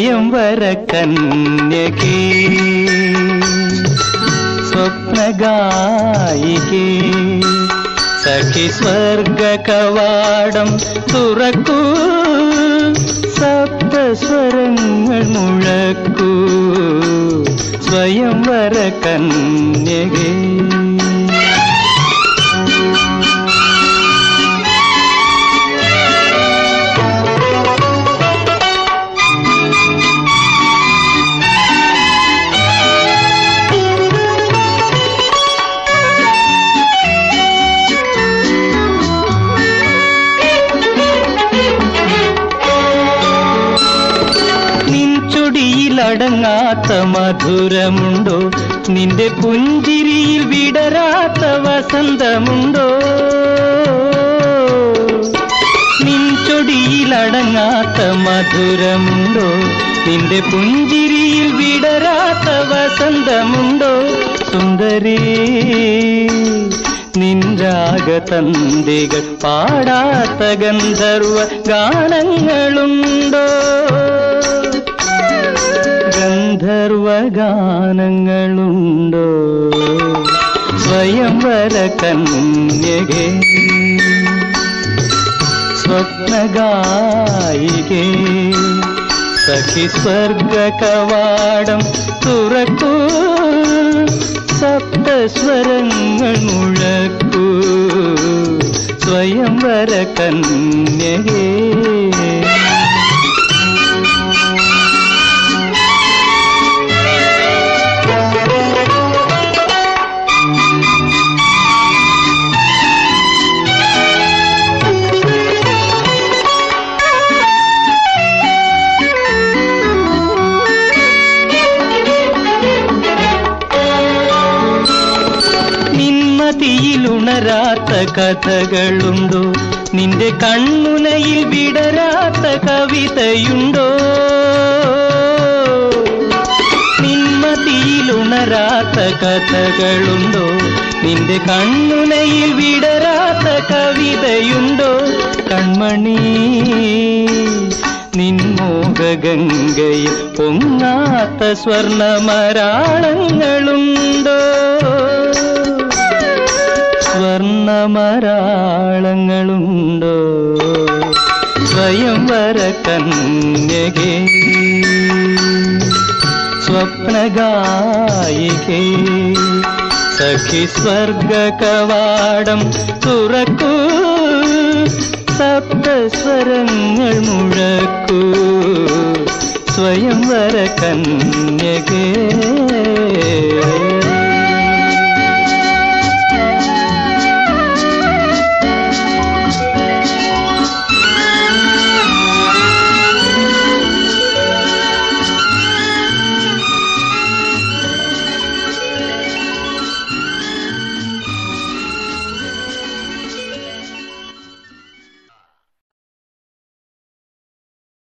സ്വയംവര കന്യകേ സ്വപ്നഗായികേ സഖി സ്വർഗ കവാടം തുറക്കൂ സപ്തസ്വരങ്ങൾ മുഴക്കൂ സ്വയംവര കന്യകേ നിൻചൊടിയിലടങ്ങാത്ത മധുരമുണ്ടോ നിന്റെ പുഞ്ചിരിയിൽ വിടരാത്ത വസന്തമുണ്ടോ നിൻചൊടിയിലടങ്ങാത്ത മധുരമുണ്ടോ നിന്റെ പുഞ്ചിരിയിൽ വിടരാത്ത വസന്തമുണ്ടോ സുന്ദരി നിൻരാഗതന്തികൾ പാടാത്ത ഗന്ധർവ ഗാനങ്ങളുണ്ടോ ഗന്ധർവ ഗാനങ്ങളുണ്ടോ സ്വയംവര കന്യകേ സ്വപ്നഗായികേ സഖി സ്വർഗ കവാടം തുറക്കൂ സപ്തസ്വരങ്ങൾ മുഴക്കൂ സ്വയംവര കന്യകേ നിന്മതിയിലുണരാത്ത കഥകളുണ്ടോ നിന്റെ കൺമുനയിൽ വിടരാത്ത കവിതയുണ്ടോ നിന്മതിയിലുണരാത്ത കഥകളുണ്ടോ നിന്റെ കൺമുനയിൽ വിടരാത്ത കവിതയുണ്ടോ കൺമണി നിൻമോഹഗംഗയിൽ പൊങ്ങാത്ത സ്വർണമരാളങ്ങളുണ്ടോ സ്വർണമരാളങ്ങളുണ്ടോ സ്വയംവര കന്യകേ സ്വപ്നഗായികേ സഖി സ്വർഗ കവാടം തുറക്കൂ സപ്തസ്വരങ്ങൾ മുഴക്കൂ സ്വയംവര കന്യകേ